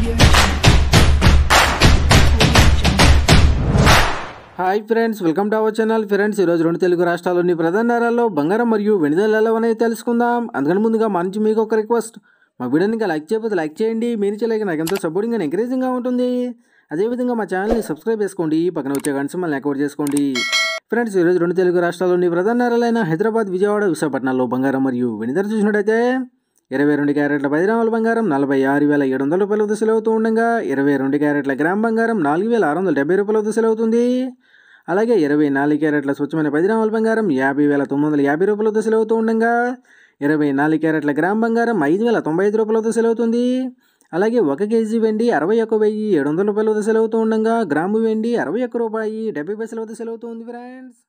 hi friends welcome to our channel friends ఈరోజు రెండు తెలుగు రాష్ట్రాల్లోని ప్రధాన నగరాల్లో బంగారం మరియు వెనుదల ఎలా ఉన్నాయో తెలుసుకుందాం అందుకని ముందుగా మా నుంచి మీకు ఒక రిక్వెస్ట్ మా వీడియోని ఇంకా లైక్ చేయకపోతే లైక్ చేయండి మీరు చేయలేక నాకు ఎంతో సపోర్టింగ్ అండ్ ఎంకరేజింగ్గా ఉంటుంది అదేవిధంగా మా ఛానల్ని సబ్స్క్రైబ్ చేసుకోండి పక్కన వచ్చే గంట మళ్ళీ యాక్టివేట్ చేసుకోండి ఫ్రెండ్స్ ఈరోజు రెండు తెలుగు రాష్ట్రాల్లోని ప్రధాన నగరాలైన హైదరాబాద్ విజయవాడ విశాఖపట్నాల్లో బంగారం మరియు వెనుదల చూసినట్టయితే ఇరవై రెండు క్యారెట్ల పది గ్రాముల బంగారం నలభై ఆరు వేల ఏడు వందల రూపాయల వద్ద సెలవుతూ ఉండగా ఇరవై రెండు క్యారెట్ల గ్రామ్ బంగారం నాలుగు వేల ఆరు వందల డెబ్బై రూపాయల వద్ద సెలవుతుంది అలాగే ఇరవై నాలుగు క్యారెట్ల స్వచ్ఛమైన పది గ్రాముల బంగారం యాభై వేల తొమ్మిది వందల యాభై రూపాయల వద్ద సెలవుతూ ఉండగా ఇరవై నాలుగు క్యారెట్ల గ్రామ్ బంగారం ఐదు వేల తొంభై ఐదు రూపాయల వద్ద సెలవుతుంది అలాగే ఒక కేజీ వెండి అరవై ఒక్క వెయ్యి ఏడు వందల రూపాయల వద్ద సెలవుతూ ఉండగా గ్రాము వెండి అరవై ఒక్క రూపాయి డెబ్బై పైసల వద్ద సెలవుతుంది ఫ్రెండ్స్